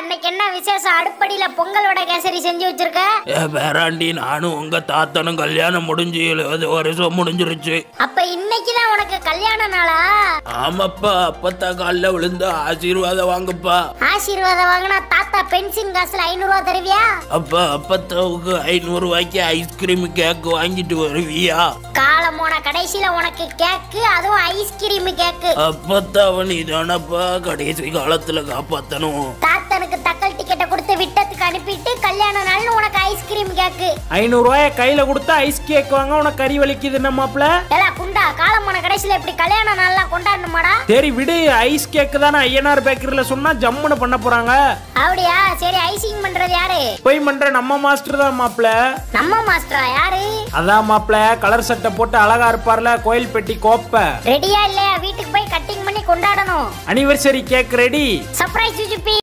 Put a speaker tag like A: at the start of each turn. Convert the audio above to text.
A: அன்னைக்கு என்ன விசேஷம் அடுப்படியில பொங்கலோட கேசரி செஞ்சு வச்சிருக்க
B: ஏ பேராண்டி நானும் உங்க தாத்தனும் கல்யாணம் முடிஞ்சு எழுபது வருஷம் முடிஞ்சிருச்சு
A: அப்ப இன்னைக்கு தான் உனக்கு கல்யாண நாளா
B: ஆமாப்பா அப்பத்தான் காலில் விழுந்து ஆசீர்வாதம் வாங்கப்பா
A: ஆசீர்வாதம் வாங்கினா தாத்தா பென்சின் காசுல ஐநூறு ரூபா தருவியா
B: அப்பா அப்பத்தாவுக்கு ஐநூறு ரூபாய்க்கு ஐஸ்கிரீம் கேக் வாங்கிட்டு வருவியா
A: காலம் போன கடைசியில உனக்கு கேக்கு அதுவும் ஐஸ்கிரீம் கேக்கு
B: அப்பத்தாவன் இதானப்பா கடைசி காலத்துல காப்பாத்தணும்
A: தாத்தனுக்கு தக்கல் டிக்கெட்டை கொடுத்து விட்டத்துக்கு அனுப்பிட்டு கல்யாண நாள்னு உனக்கு ஐஸ்கிரீம் கேக்கு
C: ஐநூறுரூவாய கையில கொடுத்தா ஐஸ் கேக் வாங்க உனக்கு கறி வலிக்குது நம்மாப்ல
A: ஏலா குண்டா காலம் போன கடைசியில இப்படி கல்யாண நாள்லாம் கொண்டாடணுமாடா
C: சரி விடு ஐஸ் கேக் தானே ஐயனார் பேக்கரியில சொன்னா ஜம்முன்னு பண்ண போறாங்க
A: அப்படியா சரி ஐசிங் பண்றது யாரு
C: போய் பண்ற நம்ம மாஸ்டர் தான் மாப்ள
A: நம்ம மாஸ்டரா யாரு
C: அதான் மாப்ள கலர் சட்டை போட்டு அழகா இருப்பார்ல கோயில் பெட்டி கோப்பை
A: ரெடியா இல்லையா வீட்டுக்கு போய் கட்டிங் பண்ணி கொண்டாடணும்
C: அனிவர்சரி கேக் ரெடி
A: சர்ப்ரைஸ் சுஜுப்பி